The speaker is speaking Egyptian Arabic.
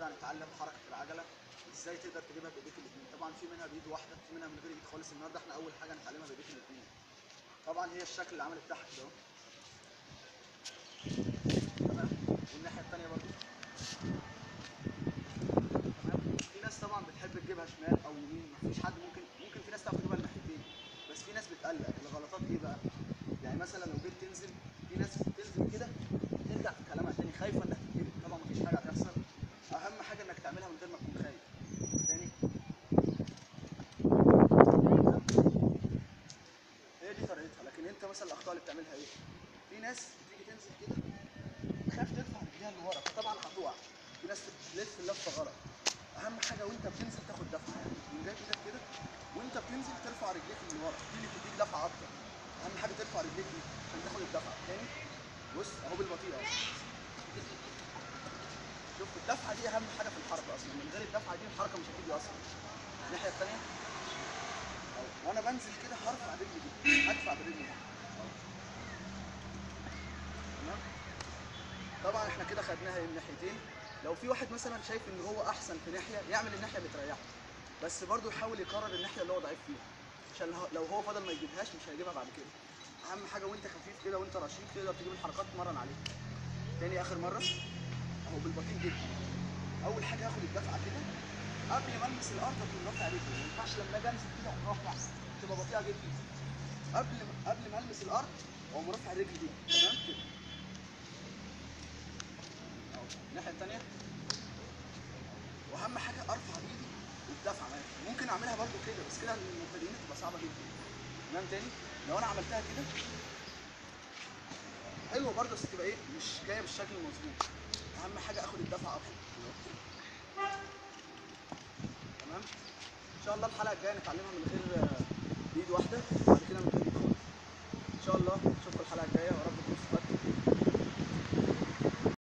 النهارده هنتعلم حركه العجله ازاي تقدر تجيبها بايديك الاثنين طبعا في منها بايد واحده في منها من غير ايد خالص النهارده احنا اول حاجه هنتعلمها بايديك الاثنين طبعا هي الشكل اللي عمل بتاعها كده اهو تمام والناحيه الثانيه برضه تمام في ناس طبعا بتحب تجيبها شمال او يمين مفيش حد ممكن ممكن في ناس تعرف تجيبها الناحيتين بس في ناس بتقلق الغلطات ايه بقى يعني مثلا لو جيت تنزل في ناس بتنزل كده ترجع في كلامها تاني خايفه انك تتقلب طبعا مفيش حاجه هتحصل اهم حاجه انك تعملها من غير ما تكون خايف تاني هي دي طريقتها لكن انت مثلا الاخطاء اللي بتعملها ايه في ناس بتيجي تنزل كده تخاف ترفع رجليها لورا فطبعا هتقع في ناس بتلف اللفه غلط اهم حاجه وانت بتنزل تاخد دفعه يعني تقوم جايب ايدك كده وانت بتنزل ترفع رجليك اللي ورا دي اللي بتديك دفعه اكتر اهم حاجه ترفع رجليك دي عشان تاخد الدفعه تاني بص اهو بالبطيء اهو شوف الدفعه دي اهم حاجه في الحركه اصلا من غير الدفعه دي الحركه مش هتيجي اصلا الناحيه الثانيه وانا بنزل كده هرفع رجلي دي هدفع برجلي دي أهو. تمام طبعا احنا كده خدناها من ناحيتين لو في واحد مثلا شايف ان هو احسن في ناحيه يعمل الناحيه اللي بتريحه بس برضه يحاول يكرر الناحيه اللي هو ضعيف فيها عشان لو- لو هو فضل ما يجيبهاش مش هيجيبها بعد كده اهم حاجه وانت خفيف كده وانت رشيق تقدر تجيب الحركات تمرن عليها تاني اخر مره اهو بالبطيء جدا اول حاجه هاخد الدفعه كده قبل ما المس الارض اكون رافع رجلي ما ينفعش لما اجي انزل كده اقوم رافع تبقى بطيئه جدا قبل ما قبل ما المس الارض اقوم رافع رجلي دي تمام كده اهو الناحيه الثانيه واهم حاجه ارفع ايدي والدفعه معايا ممكن اعملها برضو كده بس كده للمبتدئين تبقى صعبه جدا تمام تاني لو انا عملتها كده حلوه برضه بس تبقى ايه مش جايه بالشكل المظبوط اهم حاجه اخد الدفعه ابسط تمام ان شاء الله الحلقه الجايه نتعلمها من غير آه، بايد واحده وبعد كده من غير ايد خالص ان شاء الله نشوفكم الحلقه الجايه ورب